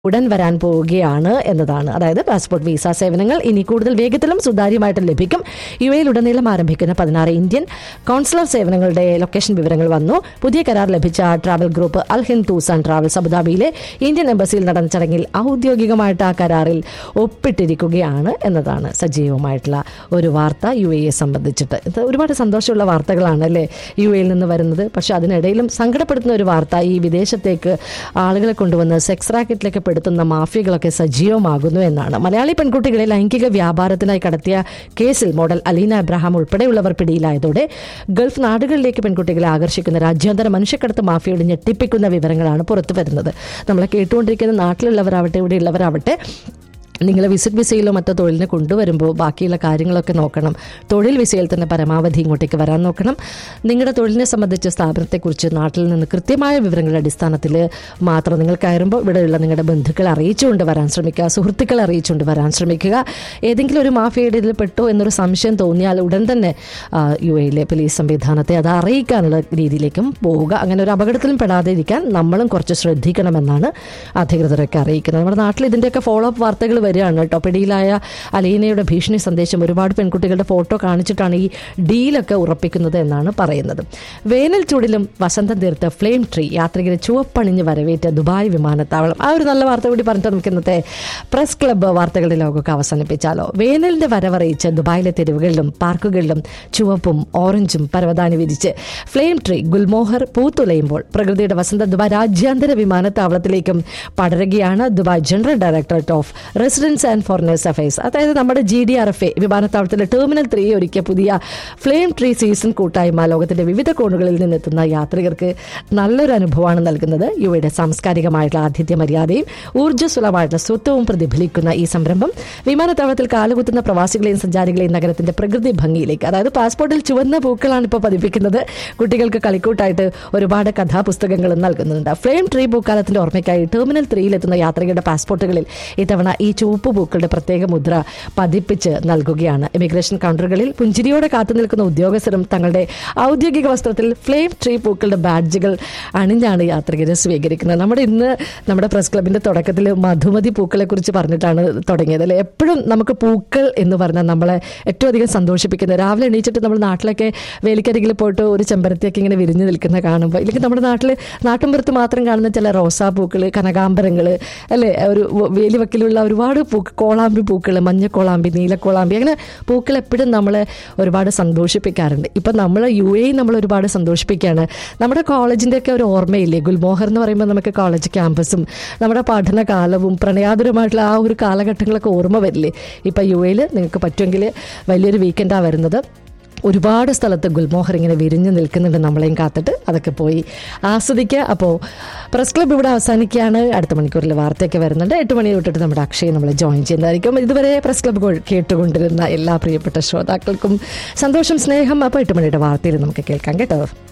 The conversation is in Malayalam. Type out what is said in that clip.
ഉടൻ വരാൻ പോവുകയാണ് എന്നതാണ് അതായത് പാസ്പോർട്ട് വിസ സേവനങ്ങൾ ഇനി കൂടുതൽ വേഗത്തിലും സുതാര്യമായിട്ടും ലഭിക്കും യു എയിൽ ഉടനീളം ആരംഭിക്കുന്ന പതിനാറ് ഇന്ത്യൻ കോൺസുലർ സേവനങ്ങളുടെ ലൊക്കേഷൻ വിവരങ്ങൾ വന്നു പുതിയ കരാർ ലഭിച്ച travel group Al Hind tours and travels അബുദാബിയിലെ ഇന്ത്യൻ എംബസിയിൽ നടന്ന ചടങ്ങിൽ ഔദ്യോഗികമായിട്ട് ആ കരാറിൽ ഒപ്പിട്ടിരിക്കുകയാണ് എന്നതാണ് സജീവമായിട്ടുള്ള ഒരു വാർത്ത യു എയെ സംബന്ധിച്ചിട്ട് ഇത് ഒരുപാട് സന്തോഷമുള്ള വാർത്തകളാണ് അല്ലേ യു എയിൽ നിന്ന് വരുന്നത് പക്ഷെ അതിനിടയിലും സങ്കടപ്പെടുത്തുന്ന ഒരു വാർത്ത ഈ വിദേശത്തേക്ക് ആളുകളെ കൊണ്ടുവന്ന് സെക്സ് റാക്കറ്റിലേക്ക് പെടുത്തുന്ന മാഫിയകളൊക്കെ സജീവമാകുന്നു എന്നാണ് മലയാളി പെൺകുട്ടികളെ ലൈംഗിക വ്യാപാരത്തിനായി കടത്തിയ കേസിൽ മോഡൽ അലീന എബ്രഹാം ഉൾപ്പെടെയുള്ളവർ പിടിയിലായതോടെ ഗൾഫ് നാടുകളിലേക്ക് പെൺകുട്ടികളെ ആകർഷിക്കുന്ന രാജ്യാന്തര മനുഷ്യക്കടത്ത് മാഫിയയുടെ ഞെട്ടിപ്പിക്കുന്ന വിവരങ്ങളാണ് പുറത്തു വരുന്നത് നമ്മളെ കേട്ടുകൊണ്ടിരിക്കുന്ന നാട്ടിലുള്ളവരാവട്ടെ ഇവിടെയുള്ളവരാവട്ടെ നിങ്ങൾ വിസിറ്റ് വിസയിലോ മറ്റോ തൊഴിലിനെ കൊണ്ടുവരുമ്പോൾ ബാക്കിയുള്ള കാര്യങ്ങളൊക്കെ നോക്കണം തൊഴിൽ വിസയിൽ തന്നെ പരമാവധി ഇങ്ങോട്ടേക്ക് വരാൻ നോക്കണം നിങ്ങളുടെ തൊഴിലിനെ സംബന്ധിച്ച സ്ഥാപനത്തെക്കുറിച്ച് നാട്ടിൽ നിന്ന് കൃത്യമായ വിവരങ്ങളുടെ അടിസ്ഥാനത്തിൽ മാത്രം നിങ്ങൾ കയറുമ്പോൾ ഇവിടെയുള്ള നിങ്ങളുടെ ബന്ധുക്കളെ അറിയിച്ചുകൊണ്ട് വരാൻ ശ്രമിക്കുക സുഹൃത്തുക്കളെ അറിയിച്ചുകൊണ്ട് വരാൻ ശ്രമിക്കുക ഏതെങ്കിലും ഒരു മാഫിയയുടെ ഇതിൽ പെട്ടോ എന്നൊരു സംശയം തോന്നിയാൽ ഉടൻ തന്നെ ആ, യു എയിലെ പോലീസ് സംവിധാനത്തെ അത് അറിയിക്കാനുള്ള രീതിയിലേക്കും പോവുക അങ്ങനെ ഒരു അപകടത്തിലും പെടാതെ ഇരിക്കാൻ നമ്മളും കുറച്ച് ശ്രദ്ധിക്കണമെന്നാണ് അധികൃതരൊക്കെ അറിയിക്കുന്നത് നമ്മുടെ നാട്ടിൽ ഇതിൻ്റെയൊക്കെ ഫോളോ അപ്പ് വാർത്തകൾ വരികയാണ് കേട്ടോ പിടിയിലായ അലീനയുടെ ഭീഷണി സന്ദേശം ഒരുപാട് പെൺകുട്ടികളുടെ ഫോട്ടോ കാണിച്ചിട്ടാണ് ഈ ഡീലൊക്കെ ഉറപ്പിക്കുന്നത് എന്നാണ് പറയുന്നത് വേനൽ ചൂടിലും വസന്തം തീർത്ത് ഫ്ലെയിം ട്രീ യാത്രികരെ ചുവപ്പണിഞ്ഞ് വരവേറ്റ ദുബായ് വിമാനത്താവളം ആ ഒരു നല്ല വാർത്ത കൂടി പറഞ്ഞിട്ട് നമുക്ക് ഇന്നത്തെ പ്രസ് ക്ലബ്ബ് വാർത്തകളുടെ ലോകമൊക്കെ അവസാനിപ്പിച്ചാലോ വേനലിന്റെ വരവറിയിച്ച് ദുബായിലെ തെരുവുകളിലും പാർക്കുകളിലും ചുവപ്പും ഓറഞ്ചും പരവതാനി വിരിച്ച് ഫ്ലെയിം ട്രീ ഗുൽമോഹർ പൂത്തുലയുമ്പോൾ പ്രകൃതിയുടെ വസന്ത ദുബായ് രാജ്യാന്തര വിമാനത്താവളത്തിലേക്കും പടരുകയാണ് Dubai general directorate of residence and foreigners affairs അതായത് നമ്മുടെ G D R F A വിമാനത്താവളത്തിലെ ടെർമിനൽ ത്രീ ഒരുക്കിയ പുതിയ ഫ്ലെയിം ട്രീ സീസൺ കൂട്ടായ്മ ലോകത്തിന്റെ വിവിധ കോണുകളിൽ നിന്നെത്തുന്ന യാത്രികർക്ക് നല്ലൊരു അനുഭവമാണ് നൽകുന്നത് യുവയുടെ സാംസ്കാരികമായിട്ടുള്ള ആതിഥ്യ മര്യാദയും ഊർജ്ജസ്വലമായിട്ടുള്ള സ്വത്വവും പ്രതിഫലിക്കുന്ന ഈ സംരംഭം വിമാനത്താവളത്തിൽ കാലുകുത്തുന്ന പ്രവാസികളെയും സഞ്ചാരികളെയും നഗരത്തിന്റെ പ്രകൃതി ഭംഗിയിലേക്ക് അതായത് പാസ്പോർട്ടിൽ ചുവന്ന പൂക്കളാണ് ഇപ്പോൾ പതിപ്പിക്കുന്നത് കുട്ടികൾക്ക് കളിക്കൂട്ടായിട്ട് ഒരുപാട് കഥാപുസ്തകങ്ങളും നൽകുന്നുണ്ട് ഫ്ലെയിം ട്രീ പൂക്കാലത്തിന്റെ ഓർമ്മയ്ക്കായി ടെർമിനൽ ത്രീയിലെത്തുന്ന യാത്രികരുടെ പാസ്പോർട്ടുകളിൽ ഇത്തവണ ഈ ചുവപ്പ് പൂക്കളുടെ പ്രത്യേക മുദ്ര പതിപ്പിച്ച് നൽകുകയാണ് ഇമിഗ്രേഷൻ കൗണ്ടറുകളിൽ പുഞ്ചിരിയോടെ കാത്തു നിൽക്കുന്ന ഉദ്യോഗസ്ഥരും തങ്ങളുടെ ഔദ്യോഗിക വസ്ത്രത്തിൽ ഫ്ലെയിം ട്രീ പൂക്കളുടെ ബാഡ്ജുകൾ അണിഞ്ഞാണ് യാത്രികരെ സ്വീകരിക്കുന്നത് നമ്മുടെ ഇന്ന് നമ്മുടെ പ്രസ് ക്ലബിന്റെ തുടക്കത്തിൽ മധുമതി പൂക്കളെ കുറിച്ച് പറഞ്ഞിട്ടാണ് തുടങ്ങിയത് അല്ലെ എപ്പോഴും നമുക്ക് പൂക്കൾ എന്ന് പറഞ്ഞാൽ നമ്മളെ ഏറ്റവും അധികം സന്തോഷിപ്പിക്കുന്നത് രാവിലെ എണീച്ചിട്ട് നമ്മൾ നാട്ടിലൊക്കെ വേലിക്കരികിൽ പോയിട്ട് ഒരു ചെമ്പരത്തിയൊക്കെ ഇങ്ങനെ വിരിഞ്ഞു നിൽക്കുന്ന കാണുമ്പോൾ ഇല്ലെങ്കിൽ നമ്മുടെ നാട്ടിൽ നാട്ടിൻപുറത്ത് മാത്രം കാണുന്ന ചില റോസാപ്പൂക്കൾ കനകാംബരങ്ങൾ അല്ലേ ഒരു വേലി വക്കിലുള്ള ഒരുപാട് പൂക്കൾ കോളാമ്പി പൂക്കൾ മഞ്ഞ കോളാമ്പി നീലക്കോളാമ്പി അങ്ങനെ പൂക്കൾ എപ്പോഴും നമ്മളെ ഒരുപാട് സന്തോഷിപ്പിക്കാറുണ്ട് ഇപ്പം നമ്മൾ യു എ നമ്മൾ ഒരുപാട് സന്തോഷിപ്പിക്കുകയാണ് നമ്മുടെ കോളേജിൻ്റെ ഒക്കെ ഒരു ഓർമ്മയില്ലേ ഗുൽമോഹർ എന്ന് പറയുമ്പോൾ നമുക്ക് കോളേജ് ക്യാമ്പസും നമ്മുടെ പഠനകാലവും പ്രണയാതുരമായിട്ടുള്ള ആ ഒരു കാലഘട്ടങ്ങളൊക്കെ ഓർമ്മ വരില്ലേ ഇപ്പം യു എയിൽ നിങ്ങൾക്ക് പറ്റുമെങ്കിൽ വലിയൊരു വീക്കെൻഡാണ് വരുന്നത് ഒരുപാട് സ്ഥലത്ത് ഗുൽമോഹർ ഇങ്ങനെ വിരിഞ്ഞു നിൽക്കുന്നുണ്ട് നമ്മളെയും കാത്തിട്ട് അതൊക്കെ പോയി ആസ്വദിക്കുക അപ്പോൾ പ്രസ് ക്ലബ്ബ് ഇവിടെ അവസാനിക്കുകയാണ് അടുത്ത മണിക്കൂറിൽ വാർത്തയൊക്കെ വരുന്നുണ്ട് എട്ട് മണി തൊട്ടിട്ട് നമ്മുടെ അക്ഷയ് നമ്മളെ ജോയിൻ ചെയ്യുന്നതായിരിക്കും ഇതുവരെ പ്രസ് ക്ലബ്ബ് കൊ- കേട്ടുകൊണ്ടിരുന്ന എല്ലാ പ്രിയപ്പെട്ട ശ്രോതാക്കൾക്കും സന്തോഷം സ്നേഹം അപ്പോൾ എട്ട് മണിയുടെ വാർത്തയിൽ നമുക്ക് കേൾക്കാം കേട്ടോ